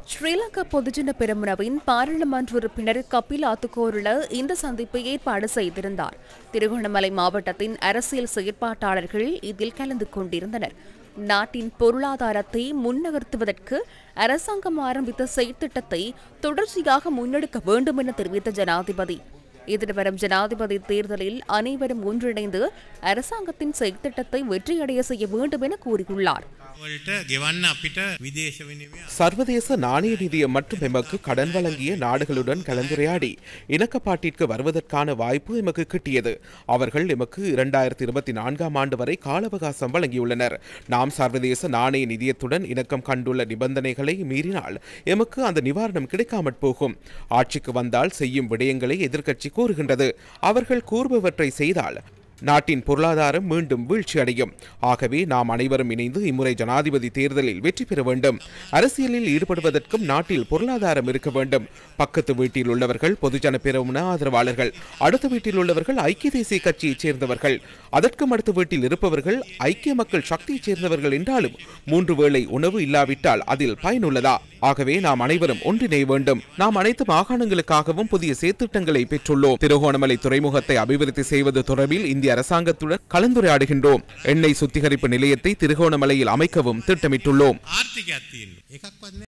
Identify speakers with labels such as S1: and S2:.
S1: ஸ்ரீலங்கா பொதுஜன பெரமுனவின் பாராளுமன்ற உறுப்பினர் கபில் ஆத்துக்கோருல இந்த சந்திப்பை ஏற்பாடு செய்திருந்தார் திருகோணமலை மாவட்டத்தின் அரசியல் செயற்பாட்டாளர்கள் இதில் கலந்து கொண்டிருந்தனர் நாட்டின் பொருளாதாரத்தை முன்னகர்த்துவதற்கு அரசாங்கம் ஆரம்பித்த செயற்திட்டத்தை தொடர்ச்சியாக முன்னெடுக்க வேண்டும் என தெரிவித்த ஜனாதிபதி எதிர்வரும் ஜனாதிபதி தேர்தலில் அனைவரும் ஒன்றிணைந்து அரசாங்கத்தின் செயற்திட்டத்தை வெற்றியடைய செய்ய வேண்டும் என கூறியுள்ளார்
S2: වලට ගෙවන්න අපිට විදේශ විනිමය
S3: சர்வதேச நாணய நிதியம் மற்றும் எமக்கு கடன் வழங்கிய நாடுகளுடன் கலந்துரையாடி இணக்கப்பாட்டிற்கு வருவதற்கான வாய்ப்பு எமக்கு கிட்டியது அவர்கள் எமக்கு இரண்டாயிரத்தி இருபத்தி நான்காம் ஆண்டு வரை கால அவகாசம் வழங்கியுள்ளனர் நாம் சர்வதேச நாணய நிதியத்துடன் இணக்கம் கண்டுள்ள நிபந்தனைகளை மீறினால் எமக்கு அந்த நிவாரணம் கிடைக்காமற் போகும் ஆட்சிக்கு வந்தால் செய்யும் விடயங்களை எதிர்க்கட்சி கூறுகின்றது அவர்கள் கூறுபவற்றை செய்தால் நாட்டின் பொருளாதாரம் மீண்டும் வீழ்ச்சியடையும் ஆகவே நாம் அனைவரும் இணைந்து இம்முறை ஜனாதிபதி தேர்தலில் வெற்றி பெற வேண்டும் அரசியலில் ஈடுபடுவதற்கும் நாட்டில் பொருளாதாரம் இருக்க வேண்டும் பக்கத்து வீட்டில் உள்ளவர்கள் பொதுஜன பெருமுன ஆதரவாளர்கள் அடுத்த வீட்டில் உள்ளவர்கள் ஐக்கிய தேசிய கட்சியைச் சேர்ந்தவர்கள் அதற்கும் அடுத்த வீட்டில் இருப்பவர்கள் ஐக்கிய மக்கள் சக்தியைச் சேர்ந்தவர்கள் என்றாலும் மூன்று வேளை உணவு இல்லாவிட்டால் அதில் பயனுள்ளதா ஆகவே நாம் அனைவரும் ஒன்றிணைய வேண்டும் நாம் அனைத்து மாகாணங்களுக்காகவும் புதிய செயற்திட்டங்களை பெற்றுள்ளோம் திருகோணமலை துறைமுகத்தை அபிவிருத்தி செய்வது தொடர்பில் இந்திய அரசாங்கத்துடன் கலந்துரையாடுகின்றோம் எண்ணெய் சுத்திகரிப்பு நிலையத்தை திருகோணமலையில் அமைக்கவும் திட்டமிட்டுள்ளோம்
S2: ආර්ථිකයක් තියෙන්නේ එකක්වත් නෑ.